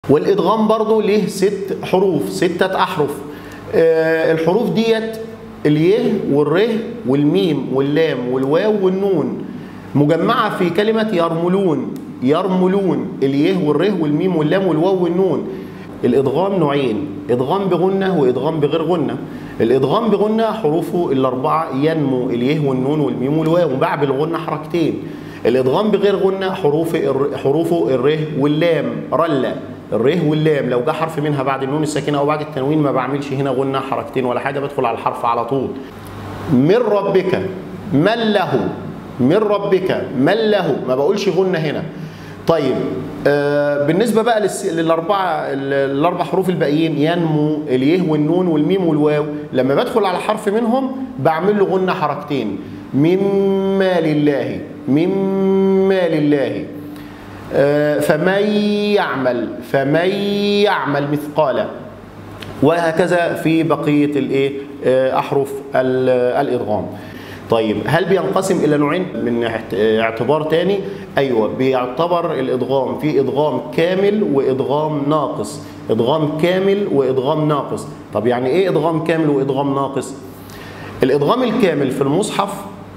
والادغام برضو له ست حروف ستة احرف آه، الحروف ديت اليه والره والميم واللام والواو والنون مجمعة في كلمة يرملون يرملون اليه والره والميم واللام والواو والنون الادغام نوعين ادغام بغنة وادغام بغير غنة الادغام بغنة حروفه الاربعة ينمو اليه والنون والميم والواو وباع بالغنة حركتين الادغام بغير غنة حروف الر- حروفه الره واللام رلة الره واللام لو جه حرف منها بعد النون الساكنه او بعد التنوين ما بعملش هنا غنه حركتين ولا حاجه بدخل على الحرف على طول من ربك من له من ربك من له ما بقولش غنه هنا طيب آه بالنسبه بقى للس- للاربعه الاربع حروف الباقيين ينمو اليه والنون والميم والواو لما بدخل على حرف منهم بعمل له غنه حركتين مما لله مما لله آه، فمن يعمل فمن يعمل مثقال وهكذا في بقيه الايه آه، احرف ال- الادغام طيب هل بينقسم الى نوعين من احت- آه، اعتبار تاني ايوه بيعتبر الادغام في ادغام كامل وادغام ناقص ادغام كامل وادغام ناقص طب يعني ايه ادغام كامل وادغام ناقص الادغام الكامل في المصحف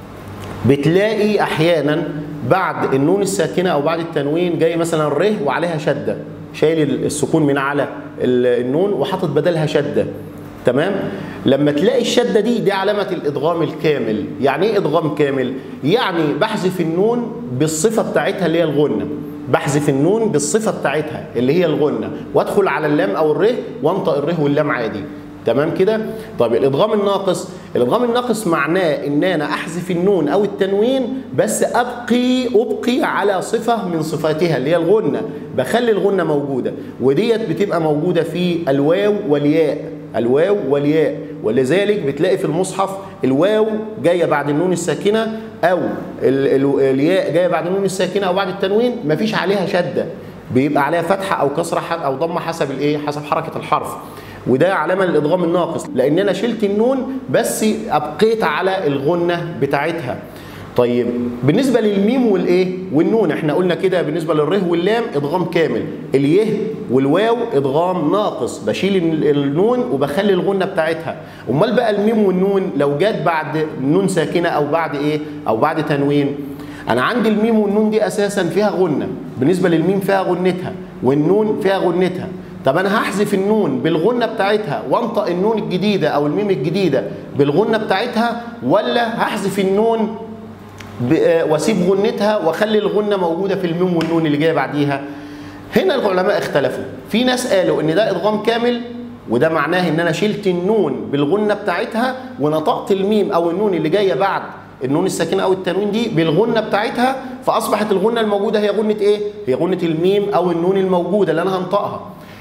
بتلاقي احيانا بعد النون الساكنه او بعد التنوين جاي مثلا ره وعليها شده شايل السكون من على ال- النون وحاطط بدلها شده تمام لما تلاقي الشده دي دي علامه الادغام الكامل يعني ايه ادغام كامل يعني بحذف النون بالصفه بتاعتها اللي هي الغنه بحذف النون بالصفه بتاعتها اللي هي الغنه وادخل على اللام او الره وانطق الره واللام عادي تمام كده طب الادغام الناقص الادغام الناقص معناه ان انا احذف النون او التنوين بس ابقي ابقي على صفه من صفاتها اللي هي الغنه بخلي الغنه موجوده وديت بتبقى موجوده في الواو والياء الواو والياء ولذلك بتلاقي في المصحف الواو جايه بعد النون الساكنه او ال- ال- الياء جايه بعد النون الساكنه او بعد التنوين مفيش عليها شده بيبقى عليها فتحه او كسره ح- او ضمه حسب الايه حسب حركه الحرف وده علامه للادغام الناقص لان انا شلت النون بس ابقيت على الغنه بتاعتها طيب بالنسبه للميم والايه والنون احنا قلنا كده بالنسبه للره واللام ادغام كامل اليه والواو ادغام ناقص بشيل ال- النون وبخلي الغنه بتاعتها امال بقى الميم والنون لو جت بعد نون ساكنه او بعد ايه او بعد تنوين انا عندي الميم والنون دي اساسا فيها غنه بالنسبه للميم فيها غنتها والنون فيها غنتها طب انا هحذف النون بالغنه بتاعتها وانطق النون الجديده او الميم الجديده بالغنه بتاعتها ولا هحذف النون ب- آه، واسيب غنتها واخلي الغنه موجوده في الميم والنون اللي جايه بعديها هنا العلماء اختلفوا في ناس قالوا ان ده ادغام كامل وده معناه ان انا شلت النون بالغنه بتاعتها ونطقت الميم او النون اللي جايه بعد النون الساكنه او التنوين دي بالغنه بتاعتها فاصبحت الغنه الموجوده هي غنه ايه هي غنه الميم او النون الموجوده اللي انا هنطقها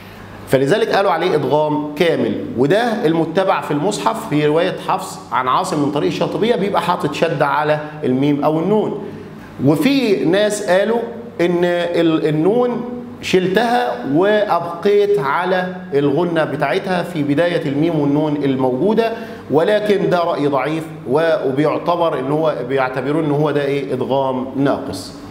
فلذلك قالوا عليه ادغام كامل وده المتبع في المصحف في روايه حفص عن عاصم من طريق الشاطبيه بيبقى حاطط شده على الميم او النون وفي ناس قالوا ان ال- النون شلتها وابقيت على الغنه بتاعتها في بدايه الميم والنون الموجوده ولكن ده راي ضعيف وبيعتبر ان هو بيعتبروه ان هو ده ايه ادغام ناقص